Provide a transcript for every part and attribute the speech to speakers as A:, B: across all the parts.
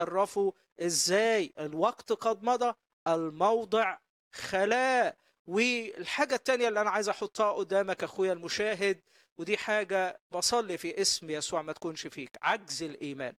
A: تصرفوا ازاي الوقت قد مضى الموضع خلاء والحاجة التانية اللي أنا عايز أحطها قدامك أخويا المشاهد ودي حاجة بصلي في اسم يسوع ما تكونش فيك عجز الإيمان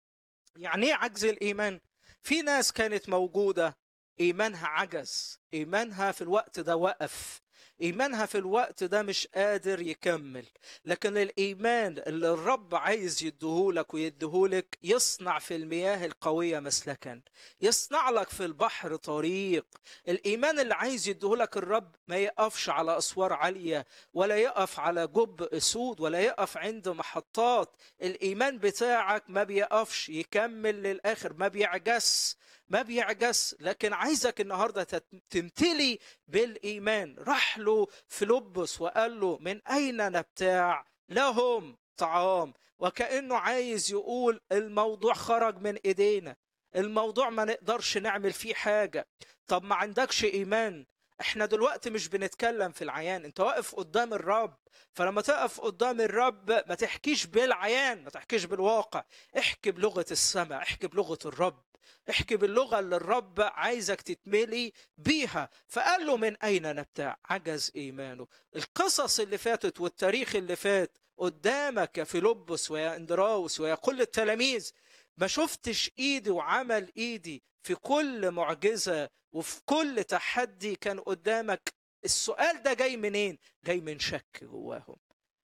A: يعني إيه عجز الإيمان؟ في ناس كانت موجودة إيمانها عجز إيمانها في الوقت ده وقف إيمانها في الوقت ده مش قادر يكمل لكن الإيمان اللي الرب عايز يديهولك ويديهولك يصنع في المياه القوية مسلكا يصنع لك في البحر طريق الإيمان اللي عايز يديهولك الرب ما يقفش على أسوار عالية ولا يقف على جب أسود ولا يقف عند محطات الإيمان بتاعك ما بيقفش يكمل للآخر ما بيعجز ما بيعجز لكن عايزك النهارده تمتلي بالايمان راح له فيلبس وقال له من اين نبتاع لهم طعام وكانه عايز يقول الموضوع خرج من ايدينا الموضوع ما نقدرش نعمل فيه حاجه طب ما عندكش ايمان احنا دلوقتي مش بنتكلم في العيان انت واقف قدام الرب فلما تقف قدام الرب ما تحكيش بالعيان ما تحكيش بالواقع احكي بلغه السماء احكي بلغه الرب احكي باللغه اللي الرب عايزك تتملي بيها فقال له من اين نبتاع عجز ايمانه القصص اللي فاتت والتاريخ اللي فات قدامك يا فيلبس ويا اندراوس ويا كل التلاميذ ما شفتش ايدي وعمل ايدي في كل معجزه وفي كل تحدي كان قدامك السؤال ده جاي منين جاي من شك جواهم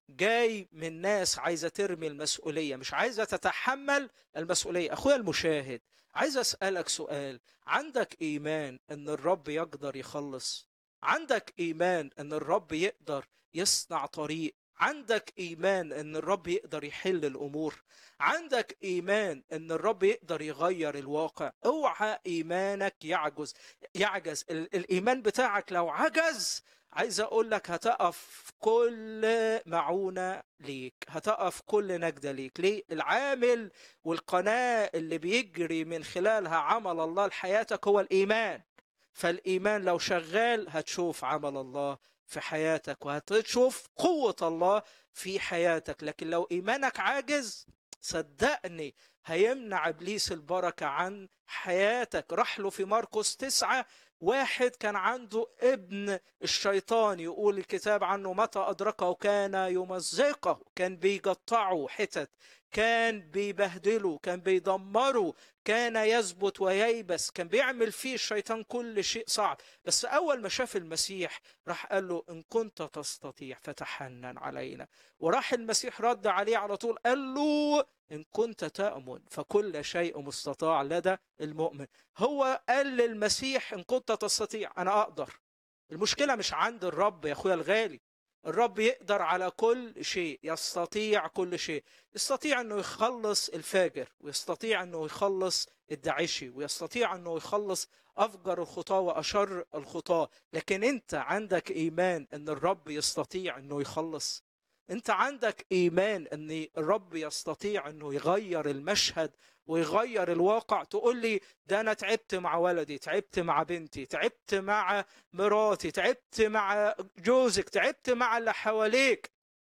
A: جاي من ناس عايزه ترمي المسؤوليه مش عايزه تتحمل المسؤوليه اخويا المشاهد عايز اسالك سؤال عندك ايمان ان الرب يقدر يخلص عندك ايمان ان الرب يقدر يصنع طريق عندك ايمان ان الرب يقدر يحل الامور عندك ايمان ان الرب يقدر يغير الواقع اوعى ايمانك يعجز يعجز الايمان بتاعك لو عجز عايز اقول لك هتقف كل معونه ليك هتقف كل نجده ليك ليه العامل والقناه اللي بيجري من خلالها عمل الله لحياتك هو الايمان فالايمان لو شغال هتشوف عمل الله في حياتك وهتشوف قوه الله في حياتك لكن لو ايمانك عاجز صدقني هيمنع ابليس البركه عن حياتك راح له في مرقس تسعه واحد كان عنده ابن الشيطان يقول الكتاب عنه متى أدركه كان يمزقه كان بيقطعه حتت كان بيبهدله كان بيدمره كان يثبت وييبس كان بيعمل فيه الشيطان كل شيء صعب بس أول ما شاف المسيح راح قال له إن كنت تستطيع فتحنن علينا وراح المسيح رد عليه على طول قال له إن كنت تأمن فكل شيء مستطاع لدى المؤمن هو قال للمسيح إن كنت تستطيع أنا أقدر المشكلة مش عند الرب يا أخويا الغالي الرب يقدر على كل شيء يستطيع كل شيء يستطيع أنه يخلص الفاجر ويستطيع أنه يخلص الداعشي ويستطيع أنه يخلص أفجر الخطاة وأشر الخطاة لكن أنت عندك إيمان أن الرب يستطيع أنه يخلص انت عندك ايمان ان الرب يستطيع انه يغير المشهد ويغير الواقع تقول لي ده انا تعبت مع ولدي تعبت مع بنتي تعبت مع مراتي تعبت مع جوزك تعبت مع اللي حواليك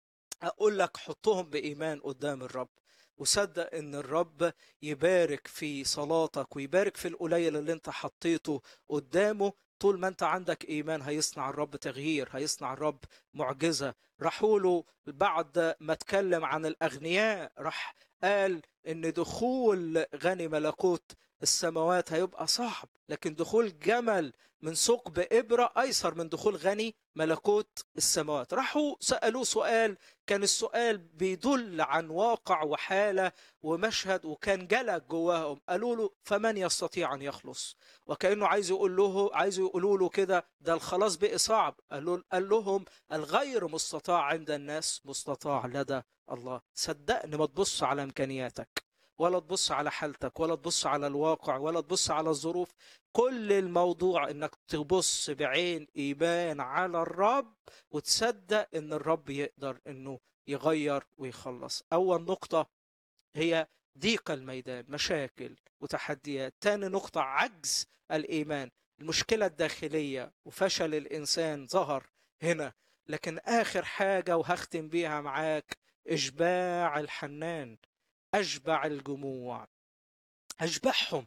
A: اقول لك حطهم بايمان قدام الرب وصدق ان الرب يبارك في صلاتك ويبارك في القليل اللي انت حطيته قدامه طول ما انت عندك ايمان هيصنع الرب تغيير هيصنع الرب معجزه راحوا له بعد ما اتكلم عن الاغنياء راح قال ان دخول غني ملكوت السماوات هيبقى صعب لكن دخول جمل من ثقب إبرة أيسر من دخول غني ملكوت السماوات راحوا سألوه سؤال كان السؤال بيدل عن واقع وحالة ومشهد وكان جلك جواهم قالوا له فمن يستطيع أن يخلص وكأنه عايز يقول له عايز يقولوا له كده ده الخلاص بقي صعب قال, قال لهم الغير مستطاع عند الناس مستطاع لدى الله صدقني ما تبص على إمكانياتك ولا تبص على حالتك ولا تبص على الواقع ولا تبص على الظروف كل الموضوع انك تبص بعين ايمان على الرب وتصدق ان الرب يقدر انه يغير ويخلص اول نقطه هي ضيق الميدان مشاكل وتحديات تاني نقطه عجز الايمان المشكله الداخليه وفشل الانسان ظهر هنا لكن اخر حاجه وهختم بيها معاك اشباع الحنان أشبع الجموع اشبعهم